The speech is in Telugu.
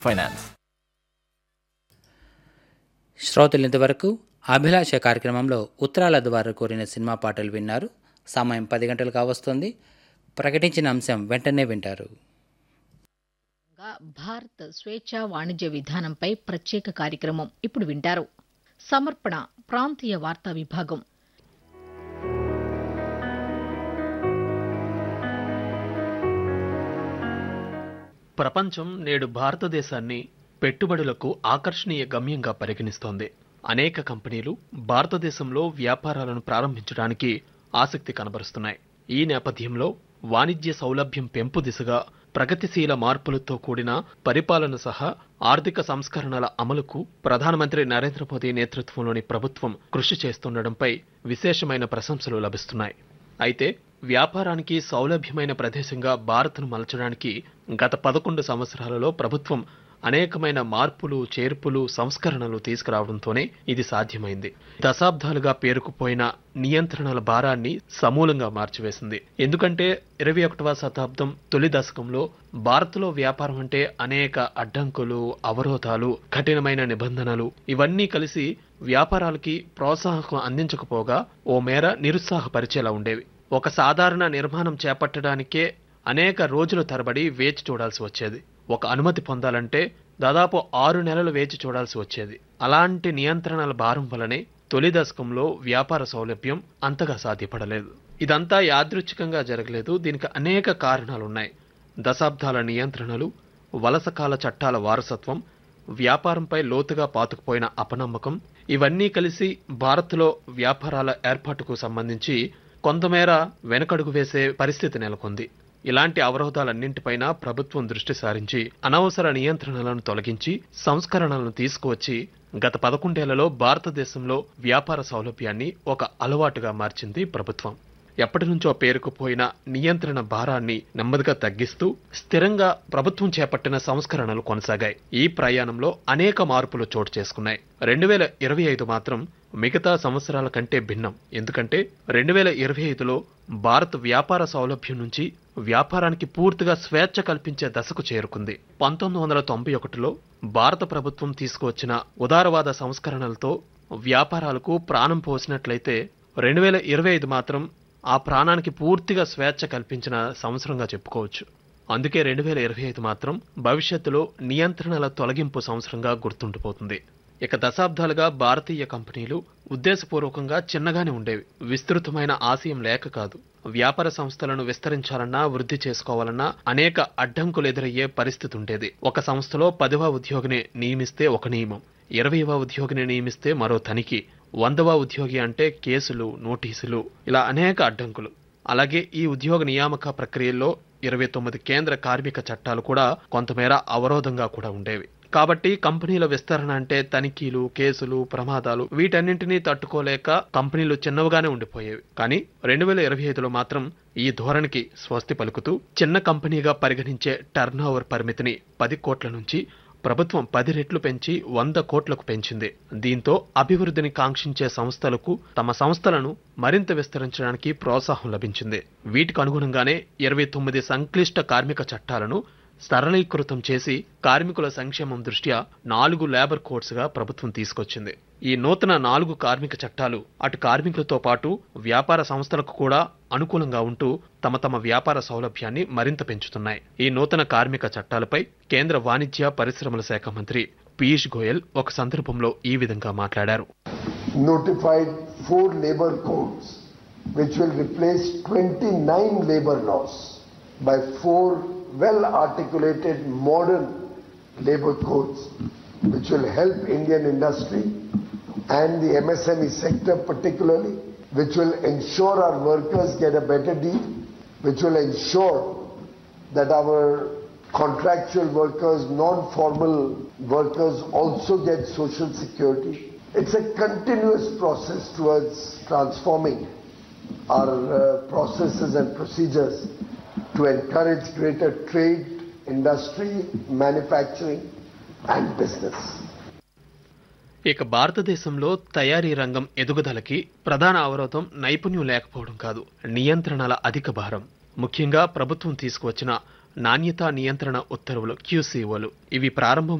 ఫైనాన్స్ శ్రోతలు ఇంతవరకు అభిలాష కార్యక్రమంలో ఉత్తరాల ద్వారా కోరిన సినిమా పాటలు విన్నారు సమయం పది గంటలు కావస్తుంది ప్రకటించిన అంశం వెంటనే వింటారు గా భారత్ స్వేచ్ఛ వాణిజ్య విధానంపై ప్రత్యేక కార్యక్రమం ఇప్పుడు వింటారు సమర్పణ ప్రాంతీయ వార్తా విభాగం ప్రపంచం నేడు భారతదేశాన్ని పెట్టుబడులకు ఆకర్షణీయ గమ్యంగా పరిగణిస్తోంది అనేక కంపెనీలు భారతదేశంలో వ్యాపారాలను ప్రారంభించడానికి ఆసక్తి కనబరుస్తున్నాయి ఈ నేపథ్యంలో వాణిజ్య సౌలభ్యం పెంపు దిశగా ప్రగతిశీల మార్పులతో కూడిన పరిపాలన సహా ఆర్థిక సంస్కరణల అమలుకు ప్రధానమంత్రి నరేంద్ర మోదీ నేతృత్వంలోని ప్రభుత్వం కృషి చేస్తుండటంపై విశేషమైన ప్రశంసలు లభిస్తున్నాయి అయితే వ్యాపారానికి సౌలభ్యమైన ప్రదేశంగా భారత్ను మలచడానికి గత పదకొండు సంవత్సరాలలో ప్రభుత్వం అనేకమైన మార్పులు చేర్పులు సంస్కరణలు తీసుకురావడంతోనే ఇది సాధ్యమైంది దశాబ్దాలుగా పేరుకుపోయిన నియంత్రణల భారాన్ని సమూలంగా మార్చివేసింది ఎందుకంటే ఇరవై ఒకటవ శతాబ్దం తొలి దశకంలో భారత్లో వ్యాపారం అంటే అనేక అడ్డంకులు అవరోధాలు కఠినమైన నిబంధనలు ఇవన్నీ కలిసి వ్యాపారాలకి ప్రోత్సాహకం అందించకపోగా ఓ మేర నిరుత్సాహపరిచేలా ఉండేవి ఒక సాధారణ నిర్మాణం చేపట్టడానికే అనేక రోజుల తరబడి వేచి చూడాల్సి వచ్చేది ఒక అనుమతి పొందాలంటే దాదాపు ఆరు నెలలు వేచి చూడాల్సి వచ్చేది అలాంటి నియంత్రణల భారం వలనే తొలి దశకంలో వ్యాపార సౌలభ్యం అంతగా సాధ్యపడలేదు ఇదంతా యాదృచ్ఛికంగా జరగలేదు దీనికి అనేక కారణాలున్నాయి దశాబ్దాల నియంత్రణలు వలసకాల చట్టాల వారసత్వం వ్యాపారంపై లోతుగా పాతుకుపోయిన అపనమ్మకం ఇవన్నీ కలిసి భారత్లో వ్యాపారాల ఏర్పాటుకు సంబంధించి కొంతమేర వెనకడుగు వేసే పరిస్థితి నెలకొంది ఇలాంటి అవరోధాలన్నింటిపైన ప్రభుత్వం దృష్టి సారించి అనవసర నియంత్రణలను తొలగించి సంస్కరణలను తీసుకువచ్చి గత పదకొండేళ్లలో భారతదేశంలో వ్యాపార సౌలభ్యాన్ని ఒక అలవాటుగా మార్చింది ప్రభుత్వం ఎప్పటి నుంచో పేరుకుపోయిన నియంత్రణ భారాన్ని నెమ్మదిగా తగ్గిస్తూ స్థిరంగా ప్రభుత్వం చేపట్టిన సంస్కరణలు కొనసాగాయి ఈ ప్రయాణంలో అనేక మార్పులు చోటు చేసుకున్నాయి రెండు వేల ఇరవై ఐదు మాత్రం మిగతా సంవత్సరాల కంటే భిన్నం ఎందుకంటే రెండు వేల ఇరవై ఐదులో భారత్ వ్యాపార సౌలభ్యం నుంచి వ్యాపారానికి పూర్తిగా స్వేచ్ఛ కల్పించే దశకు చేరుకుంది పంతొమ్మిది వందల తొంభై ఒకటిలో భారత ప్రభుత్వం తీసుకువచ్చిన ఉదారవాద సంస్కరణలతో వ్యాపారాలకు ప్రాణం పోసినట్లయితే రెండు వేల ఇరవై ఐదు మాత్రం ఆ ప్రాణానికి పూర్తిగా స్వేచ్ఛ కల్పించిన సంవత్సరంగా చెప్పుకోవచ్చు అందుకే రెండు వేల ఇరవై ఐదు మాత్రం భవిష్యత్తులో నియంత్రణల తొలగింపు సంవత్సరంగా గుర్తుండిపోతుంది ఇక దశాబ్దాలుగా భారతీయ కంపెనీలు ఉద్దేశపూర్వకంగా చిన్నగానే ఉండేవి విస్తృతమైన ఆశయం లేక కాదు వ్యాపార సంస్థలను విస్తరించాలన్నా వృద్ధి చేసుకోవాలన్నా అనేక అడ్డంకులు ఎదురయ్యే పరిస్థితి ఉండేది ఒక సంస్థలో పదివ ఉద్యోగిని నియమిస్తే ఒక నియమం ఇరవైవ ఉద్యోగిని నియమిస్తే మరో తనిఖీ వందవ ఉద్యోగి అంటే కేసులు నోటీసులు ఇలా అనేక అడ్డంకులు అలాగే ఈ ఉద్యోగ నియామక ప్రక్రియల్లో ఇరవై తొమ్మిది కేంద్ర కార్మిక చట్టాలు కూడా కొంతమేర అవరోధంగా కూడా ఉండేవి కాబట్టి కంపెనీల విస్తరణ అంటే తనిఖీలు కేసులు ప్రమాదాలు వీటన్నింటినీ తట్టుకోలేక కంపెనీలు చిన్నవిగానే ఉండిపోయేవి కానీ రెండు వేల ఇరవై ఐదులో మాత్రం ఈ ధోరణికి స్వస్తి పలుకుతూ చిన్న కంపెనీగా పరిగణించే టర్న్ పరిమితిని పది కోట్ల నుంచి ప్రభుత్వం పది రెట్లు పెంచి వంద కోట్లకు పెంచింది దీంతో అభివృద్ధిని కాంక్షించే సంస్థలకు తమ సంస్థలను మరింత విస్తరించడానికి ప్రోత్సాహం లభించింది వీటికి అనుగుణంగానే ఇరవై తొమ్మిది సంక్లిష్ట కార్మిక చట్టాలను సరళీకృతం చేసి కార్మికుల సంక్షేమం దృష్ట్యా నాలుగు లేబర్ కోడ్స్ గా ప్రభుత్వం తీసుకొచ్చింది ఈ నూతన నాలుగు కార్మిక చట్టాలు అటు కార్మికులతో పాటు వ్యాపార సంస్థలకు కూడా అనుకూలంగా ఉంటూ తమ తమ వ్యాపార సౌలభ్యాన్ని మరింత పెంచుతున్నాయి ఈ నూతన కార్మిక చట్టాలపై కేంద్ర వాణిజ్య పరిశ్రమల శాఖ మంత్రి పీయూష్ గోయల్ ఒక సందర్భంలో ఈ విధంగా మాట్లాడారు notified four labor codes which will replace 29 labor laws by four well articulated modern labor codes which will help Indian industry and the MSME sector particularly which will ensure our workers get a better deal which will ensure that our contractual workers non-formal workers also get social security it's a continuous process towards transforming our uh, processes and procedures to encourage greater trade, industry, manufacturing, and business. ఇక భారతదేశంలో తయారీ రంగం ఎదుగుదలకి ప్రధాన అవరోధం నైపుణ్యం లేకపోవడం కాదు నియంత్రణల అధిక భారం ముఖ్యంగా ప్రభుత్వం తీసుకువచ్చిన నాణ్యతా నియంత్రణ ఉత్తర్వులు క్యూసీఓలు ఇవి ప్రారంభం